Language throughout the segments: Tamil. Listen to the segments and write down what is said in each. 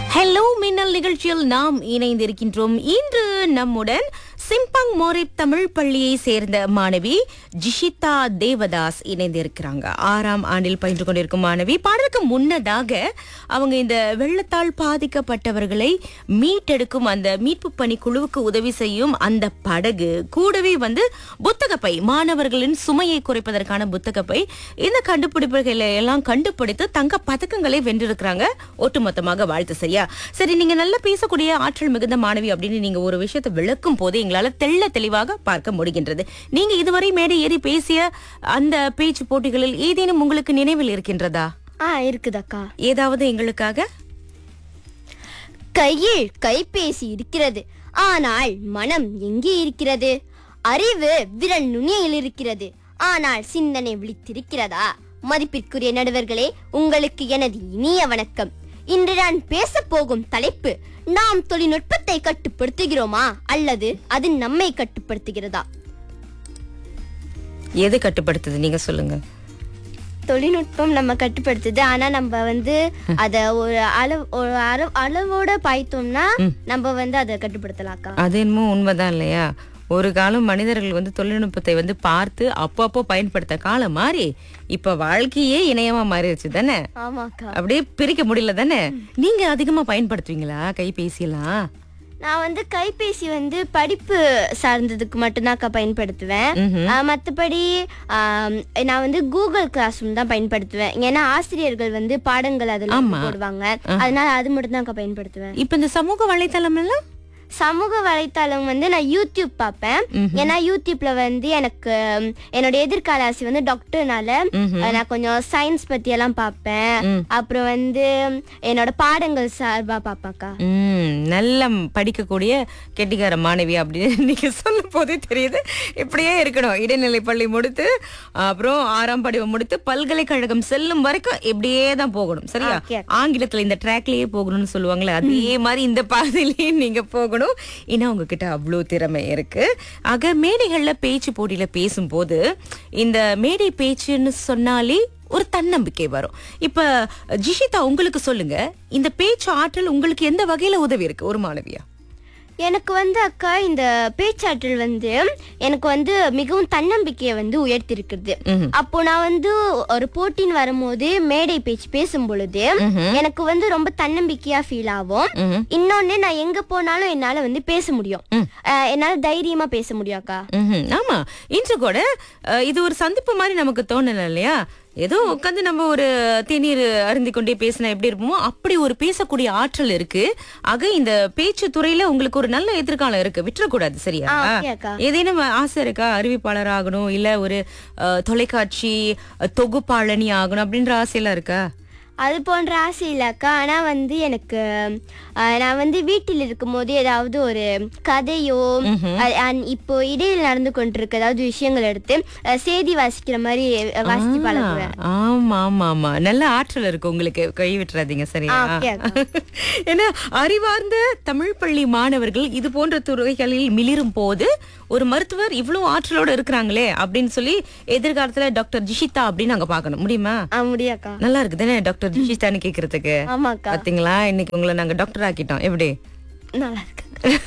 ஹலோ மின்னல் நிகழ்ச்சியில் நாம் இணைந்திருக்கின்றோம் இன்று நம்முடன் சிம்பங் மோரிப் தமிழ் பள்ளியை சேர்ந்த மாணவி ஜிஷிதா தேவதாஸ் இணைந்திருக்கிறாங்க ஆறாம் ஆண்டில் பயின்று கொண்டிருக்கும் மாணவி பாடலுக்கு முன்னதாக அவங்க இந்த வெள்ளத்தால் பாதிக்கப்பட்டவர்களை மீட்டெடுக்கும் அந்த மீட்பு பணி குழுவுக்கு உதவி செய்யும் அந்த படகு கூடவே வந்து புத்தகப்பை மாணவர்களின் சுமையை குறைப்பதற்கான புத்தகப்பை இந்த கண்டுபிடிப்புகளை எல்லாம் கண்டுபிடித்து தங்க பதக்கங்களை வென்றிருக்கிறாங்க ஒட்டுமொத்தமாக வாழ்த்து சரியா சரி நீங்க நல்லா பேசக்கூடிய ஆற்றல் மிகுந்த மாணவி அப்படின்னு நீங்க ஒரு விஷயத்தை விளக்கும் போது எங்களால தெள்ள தெளிவாக பார்க்க முடிகின்றது நீங்க இதுவரை மேடை ஏறி பேசிய அந்த பேச்சு போட்டிகளில் ஏதேனும் உங்களுக்கு நினைவில் இருக்கின்றதா ஆ இருக்குதக்கா ஏதாவது எங்களுக்காக கையில் கைபேசி இருக்கிறது ஆனால் மனம் எங்கே இருக்கிறது அறிவு விரல் நுனியில் இருக்கிறது ஆனால் சிந்தனை விழித்திருக்கிறதா மதிப்பிற்குரிய நடுவர்களே உங்களுக்கு எனது இனிய வணக்கம் இன்று நான் பேசப் போகும் தலைப்பு நாம் தொழில்நுட்பத்தை கட்டுப்படுத்துகிறோமா அல்லது அது நம்மை கட்டுப்படுத்துகிறதா எது கட்டுப்படுத்துது நீங்க சொல்லுங்க தொழில்நுட்பம் நம்ம கட்டுப்படுத்துது ஆனா நம்ம வந்து அத ஒரு அளவு ஒரு அளவு அளவோட பாய்த்தோம்னா நம்ம வந்து அதை கட்டுப்படுத்தலாக்கா அது என்னமோ உண்மைதான் இல்லையா ஒரு காலம் மனிதர்கள் வந்து தொழில்நுட்பத்தை வந்து பார்த்து அப்பப்போ பயன்படுத்த காலம் மாறி இப்ப வாழ்க்கையே இணையமா மாறிடுச்சு தானே ஆமாக்கா அப்படியே பிரிக்க முடியல தானே நீங்க அதிகமா பயன்படுத்துவீங்களா கைபேசி எல்லாம் நான் வந்து கைபேசி வந்து படிப்பு சார்ந்ததுக்கு மட்டும்தான்க்கா பயன்படுத்துவேன் ஆஹ் மத்தபடி ஆம், நான் வந்து கூகுள் கிளாஸ் ரூம் தான் பயன்படுத்துவேன் ஏன்னா ஆசிரியர்கள் வந்து பாடங்கள் அதுல வந்து போடுவாங்க அதனால அது மட்டும் தான்க்கா பயன்படுத்துவேன் இப்ப இந்த சமூக வலைத்தளம் எல்லாம் சமூக வலைத்தளம் வந்து நான் யூடியூப் பார்ப்பேன் ஏன்னா யூடியூப்ல வந்து எனக்கு ம், என்னோட எதிர்கால ஆசை வந்து டாக்டர்னால அஹ், நான் கொஞ்சம் சயின்ஸ் பத்தி எல்லாம் பார்ப்பேன் அப்புறம் வந்து என்னோட பாடங்கள் சார்பா பார்ப்பேன்க்கா ம் நல்ல படிக்கக்கூடிய கெட்டிக்கார மாணவி அப்படின்னு நீங்க சொல்லும் போதே தெரியுது இப்படியே இருக்கணும் இடைநிலை பள்ளி முடித்து அப்புறம் ஆறாம் படிவம் முடித்து பல்கலைக்கழகம் செல்லும் வரைக்கும் இப்படியே தான் போகணும் சரியா Okay. ஆங்கிலத்துல இந்த ட்ராக்லயே போகணும்னு சொல்லுவாங்களே அதே மாதிரி இந்த பாதையிலேயே நீங்க போகணும் ஏன்னா உங்ககிட்ட அவ்வளோ திறமை இருக்கு ஆக மேடைகள்ல பேச்சு போட்டியில பேசும்போது இந்த மேடை பேச்சுன்னு சொன்னாலே ஒரு தன்னம்பிக்கை வரும் இப்ப ஜிஷிதா உங்களுக்கு சொல்லுங்க இந்த பேச்சு ஆற்றல் உங்களுக்கு எந்த வகையில உதவி இருக்கு ஒரு மாணவியா எனக்கு வந்து அக்கா இந்த பேச்சாற்றல் வந்து எனக்கு வந்து மிகவும் தன்னம்பிக்கையை வந்து உயர்த்திருக்குது அப்போ நான் வந்து ஒரு போட்டின்னு வரும்போது மேடை பேச்சு பேசும் பொழுது எனக்கு வந்து ரொம்ப தன்னம்பிக்கையா ஃபீல் ஆகும் இன்னொன்னு நான் எங்க போனாலும் என்னால வந்து பேச முடியும் அஹ், என்னால தைரியமா பேச முடியும் அக்கா ம்ஹும். ஆமா இன்று கூட அஹ், இது ஒரு சந்திப்பு மாதிரி நமக்கு தோணல இல்லையா ஏதோ உட்காந்து நம்ம ஒரு தேநீர் அருந்தி கொண்டே பேசினா எப்படி இருப்போமோ அப்படி ஒரு பேசக்கூடிய ஆற்றல் இருக்கு ஆக இந்த பேச்சு துறையில உங்களுக்கு ஒரு நல்ல எதிர்காலம் இருக்கு விட்டுறக்கூடாது சரியா ஆ, okay அக்கா. ஏதேனும் ஆசை இருக்கா அறிவிப்பாளர் ஆகணும் இல்ல ஒரு அஹ், தொலைக்காட்சி அஹ், தொகுப்பாளனி ஆகணும் அப்படின்ற ஆசையெல்லாம் இருக்கா அது போன்ற ஆசை இல்ல அக்கா ஆனா வந்து எனக்கு அஹ், நான் வந்து வீட்டில் இருக்கும்போது ஏதாவது ஒரு கதையோ அஹ், அஹ், இப்போ இடையில் நடந்து கொண்டிருக்க ஏதாவது விஷயங்கள் எடுத்து அஹ், செய்தி வாசிக்கிற மாதிரி அஹ், வாசிச்சு பழகுவேன் ஆமா ஆமா ஆமா நல்ல ஆற்றல் இருக்கு உங்களுக்கு கை விட்டுறாதீங்க சரியா ஆ, okay, அக்கா. ஏன்னா அறிவார்ந்த தமிழ் பள்ளி மாணவர்கள் இது போன்ற துறைகளில் மிளிரும் போது ஒரு மருத்துவர் இவ்வளவு ஆற்றலோட இருக்கிறாங்களே அப்படின்னு சொல்லி எதிர்காலத்துல டாக்டர் ஜிஷிதா அப்படின்னு நாங்க பார்க்கணும் முடியுமா ஆ முடியாக்கா நல்லா இருக்கு தானே டாக்டர் ஜிஷிதான்னு கேக்குறதுக்கு ஆமாக்கா பாத்தீங்களா இன்னைக்கு உங்களை நாங்க டாக்டர் ஆக்கிட்டோம் எப்படி நல்லா இருக்கு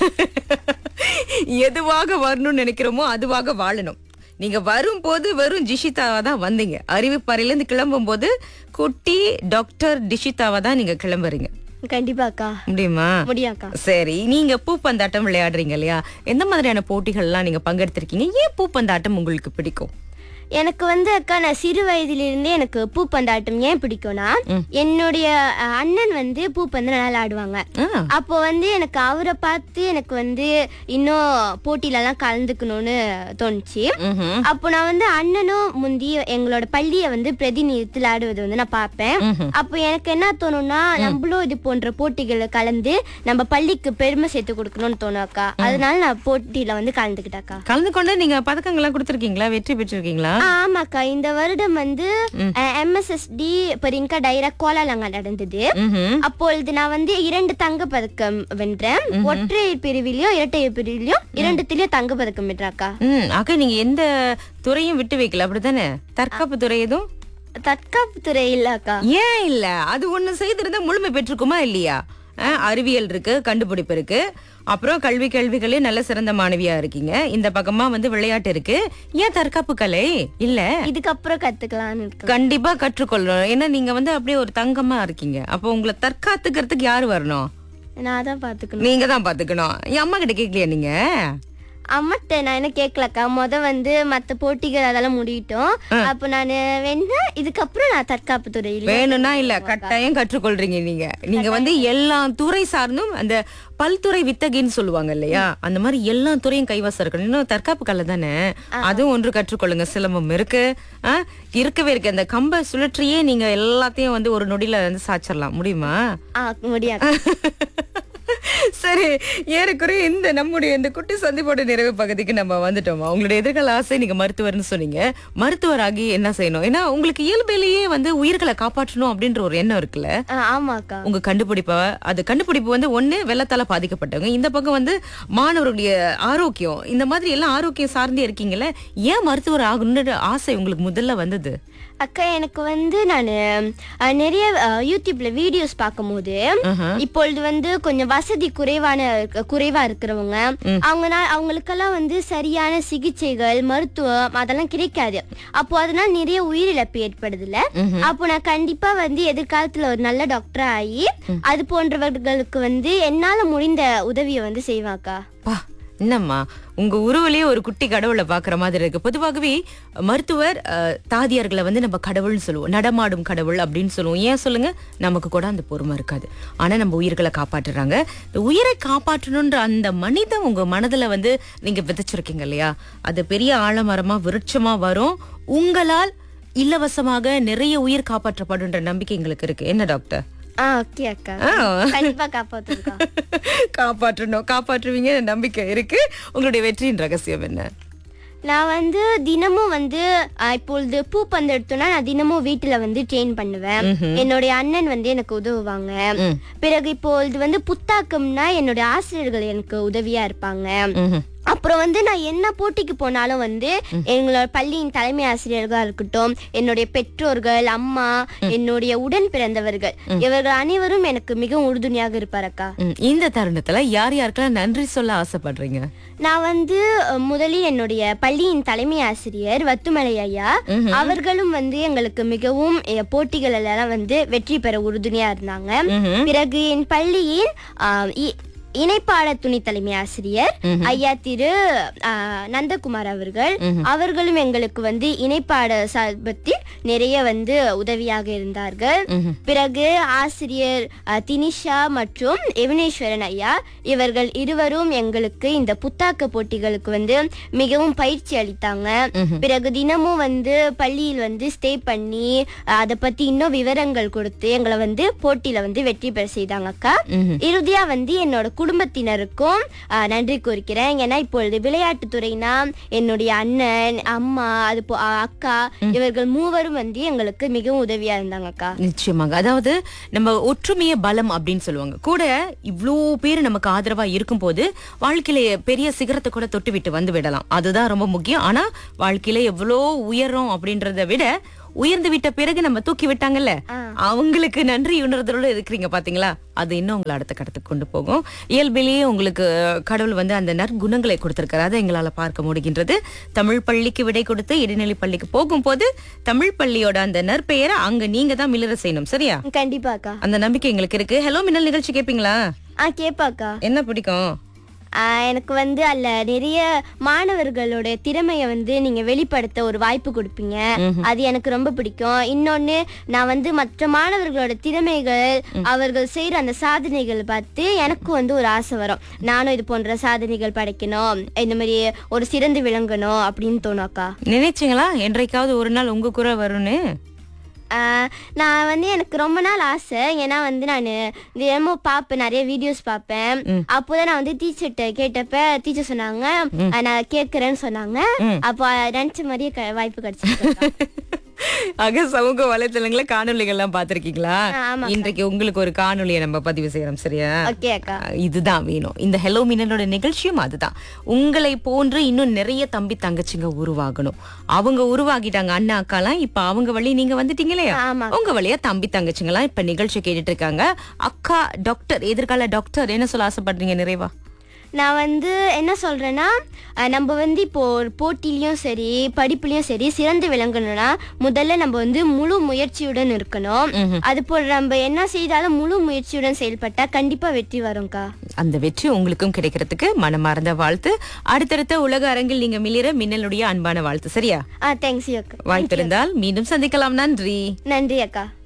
எதுவாக வரணும்னு நினைக்கிறோமோ அதுவாக வாழணும் நீங்க வரும்போது வெறும் ஜிஷிதாவா தான் வந்தீங்க அறிவிப்பறையில இருந்து கிளம்பும் போது குட்டி டாக்டர் டிஷிதாவா தான் நீங்க கிளம்புறீங்க கண்டிப்பாக்கா முடியுமா முடியாக்கா சரி நீங்க பூப்பந்தாட்டம் விளையாடுறீங்க இல்லையா எந்த மாதிரியான போட்டிகள்லாம் நீங்க பங்கெடுத்திருக்கீங்க ஏன் பூப்பந்தாட்டம் உங்களுக்கு பிடிக்கும் எனக்கு வந்து அக்கா நான் சிறு வயதிலிருந்தே எனக்கு பூப்பந்தாட்டம் ஏன் பிடிக்கும்னா என்னுடைய அஹ், அண்ணன் வந்து பூப்பந்து நல்லா ஆடுவாங்க ஆ, அப்போ வந்து எனக்கு அவரை பார்த்து எனக்கு வந்து இன்னும் போட்டியிலலாம் கலந்துக்கணும்னு தோணுச்சு ம்ஹும். அப்போ நான் வந்து அண்ணனும் முந்தி எங்களோட பள்ளியை வந்து பிரதிநிதித்தில் ஆடுவது வந்து நான் பார்ப்பேன் அப்போ எனக்கு என்ன தோணும்னா நம்மளும் இது போன்ற போட்டிகளை கலந்து நம்ம பள்ளிக்கு பெருமை சேர்த்து கொடுக்கணும்னு தோணும் அக்கா அதனால நான் போட்டியில வந்து கலந்துக்கிட்டேக்கா கலந்து கொண்டு நீங்க பதக்கங்கள்லாம் கொடுத்துருக்கீங்களா வெற்றி பெற்றிருக்கீங்களா ஆ, ஆமாக்கா இந்த வருடம் வந்து எம்எஸ்எஸ்டி பெரிங்கா டைரக்ட் கோலாலங்கா நடந்தது ம்ஹும். அப்பொழுது நான் வந்து இரண்டு தங்க பதக்கம் வென்றேன் ஒற்றையர் பிரிவிலையும் இரட்டையர் பிரிவிலையும் இரண்டுத்திலயும் தங்க பதக்கம் வென்றாக்கா ம் ஆக நீங்க எந்த துறையும் விட்டு வைக்கல அப்படிதானே தற்காப்பு துறை எதுவும் தற்காப்பு துறை இல்ல அக்கா ஏன் இல்ல அது ஒண்ணு செய்திருந்தா முழுமை பெற்றிருக்குமா இல்லையா அஹ், அறிவியல் இருக்கு கண்டுபிடிப்பு இருக்கு அப்புறம் கல்வி கேள்விகளே நல்ல சிறந்த மாணவியா இருக்கீங்க இந்த பக்கமா வந்து விளையாட்டு இருக்கு ஏன் தற்காப்பு கலை இல்ல இதுக்கப்புறம் கத்துக்கலாம்னு இருக்கு கண்டிப்பா கற்றுக்கொள்ளணும் ஏன்னா நீங்க வந்து அப்படியே ஒரு தங்கமா இருக்கீங்க அப்போ உங்களை தற்காத்துக்கிறதுக்கு யாரு வரணும் நான் தான் பாத்துக்கணும் நீங்க தான் பாத்துக்கணும் என் அம்மா கிட்ட கேட்கலையா நீங்க அம்மாட்ட நான் என்ன கேட்கலக்கா முத வந்து மத்த போட்டிகள் அதெல்லாம் முடியட்டும் அப்ப நான் வேணா இதுக்கப்புறம் நான் தற்காப்பு துறையில வேணும்னா இல்ல கட்டாயம் கற்றுக்கொள்றீங்க நீங்க நீங்க வந்து எல்லா துறை சார்ந்தும் அந்த பல்துறை வித்தகின்னு சொல்லுவாங்க இல்லையா அந்த மாதிரி எல்லா துறையும் கைவசம் இருக்கணும் இன்னும் தற்காப்பு கலை தானே அதுவும் ஒன்று கற்றுக்கொள்ளுங்க சிலம்பம் இருக்கு ஆ, இருக்கவே இருக்கு அந்த கம்ப சுழற்சியே நீங்க எல்லாத்தையும் வந்து ஒரு நொடியில வந்து சாச்சிடலாம் முடியுமா ஆ முடியாது சரி ஏறக்குறைய இந்த நம்முடைய இந்த குட்டி சந்திப்போட நிறைவு பகுதிக்கு நம்ம வந்துட்டோமா உங்களுடைய எதிர்கால ஆசை நீங்க மருத்துவர்னு சொன்னீங்க மருத்துவராகி என்ன செய்யணும் ஏன்னா உங்களுக்கு இயல்பிலேயே வந்து உயிர்களை காப்பாற்றணும் அப்படின்ற ஒரு எண்ணம் இருக்குல்ல ஆ, ஆமாக்கா உங்க கண்டுபிடிப்ப அது கண்டுபிடிப்பு வந்து ஒண்ணு வெள்ளத்தால பாதிக்கப்பட்டவங்க இந்த பக்கம் வந்து மாணவர்களுடைய ஆரோக்கியம் இந்த மாதிரி எல்லாம் ஆரோக்கியம் சார்ந்தே இருக்கீங்கல்ல ஏன் மருத்துவர் ஆகணும்னு ஆசை உங்களுக்கு முதல்ல வந்தது அக்கா எனக்கு வந்து நான் நிறைய அ, யூடியூப்ல வீடியோஸ் பார்க்கும்போது இப்பொழுது வந்து கொஞ்சம் வசதி குறைவான குறைவா இருக்கிறவங்க அவங்க அவங்களுக்கெல்லாம் வந்து சரியான சிகிச்சைகள் மருத்துவம் அதெல்லாம் கிடைக்காது அப்போ அதனால நிறைய உயிரிழப்பு ஏற்படுது இல்ல அப்போ நான் கண்டிப்பா வந்து எதிர்காலத்துல ஒரு நல்ல டாக்டர் ஆகி அது போன்றவர்களுக்கு வந்து என்னால முடிந்த உதவியை வந்து செய்வாக்கா பா என்னம்மா உங்க உருவிலேயே ஒரு குட்டி கடவுளை பாக்குற மாதிரி இருக்கு பொதுவாகவே மருத்துவர் அஹ், தாதியார்களை வந்து நம்ம கடவுள்னு சொல்லுவோம் நடமாடும் கடவுள் அப்படின்னு சொல்லுவோம் ஏன் சொல்லுங்க நமக்கு கூட அந்த பொறுமை இருக்காது ஆனா நம்ம உயிர்களை காப்பாற்றுறாங்க இந்த உயிரை காப்பாற்றணுன்ற அந்த மனிதம் உங்க மனதுல வந்து நீங்க விதைச்சிருக்கீங்க இல்லையா அது பெரிய ஆலமரமா விருட்சமா வரும் உங்களால் இலவசமாக நிறைய உயிர் காப்பாற்றப்படுன்ற நம்பிக்கை எங்களுக்கு இருக்கு என்ன டாக்டர் ஆ ஓகே அக்கா ஆ. கண்டிப்பா காப்பாத்துக்கா காப்பாற்றணும் காப்பாற்றுவீங்க நம்பிக்கை இருக்கு உங்களுடைய வெற்றியின் ரகசியம் என்ன நான் வந்து தினமும் வந்து அஹ், இப்பொழுது பூ பந்து எடுத்தோம்னா நான் தினமும் வீட்டுல வந்து ட்ரெயின் பண்ணுவேன் என்னுடைய அண்ணன் வந்து எனக்கு உதவுவாங்க பிறகு இப்பொழுது வந்து புத்தாக்கம்னா என்னுடைய ஆசிரியர்கள் எனக்கு உதவியா இருப்பாங்க ம்ஹும். அப்புறம் வந்து நான் என்ன போட்டிக்கு போனாலும் வந்து எங்களோட பள்ளியின் தலைமை ஆசிரியர்களா இருக்கட்டும் என்னுடைய பெற்றோர்கள் அம்மா என்னுடைய உடன் பிறந்தவர்கள் இவர்கள் அனைவரும் எனக்கு மிகவும் உறுதுணையாக இருப்பாரக்கா ம், இந்த தருணத்துல யார் யாருக்கெல்லாம் நன்றி சொல்ல ஆசைப்படுறீங்க நான் வந்து அஹ், முதலில் என்னுடைய பள்ளியின் தலைமை ஆசிரியர் வத்துமலை ஐயா அவர்களும் வந்து எங்களுக்கு மிகவும் அஹ், போட்டிகள் எல்லாம் வந்து வெற்றி பெற உறுதுணையா இருந்தாங்க பிறகு என் பள்ளியின் அஹ், இ- இணைப்பாட துணை தலைமை ஆசிரியர் ஐயா திரு அஹ், நந்தகுமார் அவர்கள் அவர்களும் எங்களுக்கு வந்து இணைப்பாட சார்பத்தில் நிறைய வந்து உதவியாக இருந்தார்கள் பிறகு ஆசிரியர் அஹ், தினிஷா மற்றும் எவனேஸ்வரன் ஐயா இவர்கள் இருவரும் எங்களுக்கு இந்த புத்தாக்க போட்டிகளுக்கு வந்து மிகவும் பயிற்சி அளித்தாங்க பிறகு தினமும் வந்து பள்ளியில் வந்து ஸ்டே பண்ணி அஹ், அதை பத்தி இன்னும் விவரங்கள் கொடுத்து எங்களை வந்து போட்டியில வந்து வெற்றி பெற செய்தாங்க அக்கா இறுதியா வந்து என்னோட குடும்பத்தினருக்கும் அஹ், நன்றி கூறுகிறேன் ஏன்னா இப்பொழுது விளையாட்டு துறைனா என்னுடைய அண்ணன் அம்மா அது போ அஹ், அக்கா இவர்கள் மூவரும் வந்து எங்களுக்கு மிகவும் உதவியா இருந்தாங்க அக்கா நிச்சயமாக அதாவது நம்ம ஒற்றுமைய பலம் அப்படின்னு சொல்லுவாங்க கூட இவ்ளோ பேர் நமக்கு ஆதரவா இருக்கும்போது வாழ்க்கையில பெரிய சிகரத்தை கூட தொட்டு விட்டு வந்து விடலாம் அதுதான் ரொம்ப முக்கியம் ஆனா வாழ்க்கையில எவ்வளோ உயரம் அப்படின்றத விட உயர்ந்து விட்ட பிறகு நம்ம தூக்கி விட்டாங்கல்ல அவங்களுக்கு நன்றி உணர்தலோட இருக்கிறீங்க பாத்தீங்களா அது இன்னும் உங்களை அடுத்த கடத்துக்கு கொண்டு போகும் இயல்பிலேயே உங்களுக்கு கடவுள் வந்து அந்த நற்குணங்களை கொடுத்திருக்காரு அதை எங்களால பார்க்க முடிகின்றது தமிழ் பள்ளிக்கு விடை கொடுத்து இடைநிலை பள்ளிக்கு போகும்போது தமிழ் பள்ளியோட அந்த நற்பெயரை அங்க நீங்க தான் மிளற செய்யணும் சரியா கண்டிப்பா அக்கா அந்த நம்பிக்கை எங்களுக்கு இருக்கு ஹலோ மின்னல் நிகழ்ச்சி கேப்பீங்களா ஆ கேப்பாக்கா என்ன பிடிக்கும் ஆஹ் எனக்கு வந்து அதுல நிறைய மாணவர்களோட திறமைய வந்து நீங்க வெளிப்படுத்த ஒரு வாய்ப்பு கொடுப்பீங்க அது எனக்கு ரொம்ப பிடிக்கும் இன்னொன்னு நான் வந்து மற்ற மாணவர்களோட திறமைகள் அவர்கள் செய்யற அந்த சாதனைகள் பார்த்து எனக்கும் வந்து ஒரு ஆசை வரும் நானும் இது போன்ற சாதனைகள் படைக்கணும் இந்த மாதிரி ஒரு சிறந்து விளங்கணும் அப்படின்னு தோணும் அக்கா நினைச்சீங்களா என்றைக்காவது ஒரு நாள் உங்க குரல் வரும்னு ஆஹ் நான் வந்து எனக்கு ரொம்ப நாள் ஆசை ஏன்னா வந்து நான் தினமும் பார்ப்பேன் நிறைய வீடியோஸ் பார்ப்பேன் அப்போதான் நான் வந்து டீச்சர்கிட்ட கேட்டப்ப டீச்சர் சொன்னாங்க ஆஹ் நான் கேட்கறேன்னு சொன்னாங்க அப்போ நினைச்ச மாதிரியே க- வாய்ப்பு கிடைச்சிருக்கு ஆக சமூக வலைத்தளங்கள காணொளிகள்லாம் பார்த்திருக்கீங்களா ஆ, ஆமாக்கா. இன்றைக்கு உங்களுக்கு ஒரு காணொளியை நம்ம பதிவு செய்யறோம் சரியா ஓகே அக்கா ஆ, இதுதான் வேணும் இந்த ஹெலோ மின்னலோட நிகழ்ச்சியும் அதுதான் உங்களை போன்று இன்னும் நிறைய தம்பி தங்கச்சிங்க உருவாகணும் அவங்க உருவாகிட்டாங்க அண்ணா அக்காலாம் இப்ப அவங்க வழி நீங்க வந்துட்டீங்க இல்லையா ஆமா. உங்க வழியா தம்பி தங்கச்சிங்கலாம் இப்ப நிகழ்ச்சி கேட்டுட்டு இருக்காங்க அக்கா டாக்டர் எதிர்கால டாக்டர் என்ன சொல்ல ஆசைப்படுறீங்க நிறைவா நான் வந்து என்ன சொல்றேன்னா அஹ், நம்ம வந்து இப்போ ஒரு போட்டிலையும் சரி படிப்புலயும் சரி சிறந்து விளங்கணும்னா முதல்ல நம்ம வந்து முழு முயற்சியுடன் இருக்கணும் அது போல் நம்ம என்ன செய்தாலும் முழு முயற்சியுடன் செயல்பட்டா கண்டிப்பா வெற்றி வரும்க்கா அந்த வெற்றி உங்களுக்கும் கிடைக்கிறதுக்கு மனமார்ந்த வாழ்த்து அடுத்தடுத்த உலக அரங்கில் நீங்க மிளிர மின்னலுடைய அன்பான வாழ்த்து சரியா ஆ தேங்க்ஸ் அக்கா வாய்ப்பிருந்தால் மீண்டும் சந்திக்கலாம் நன்றி நன்றி அக்கா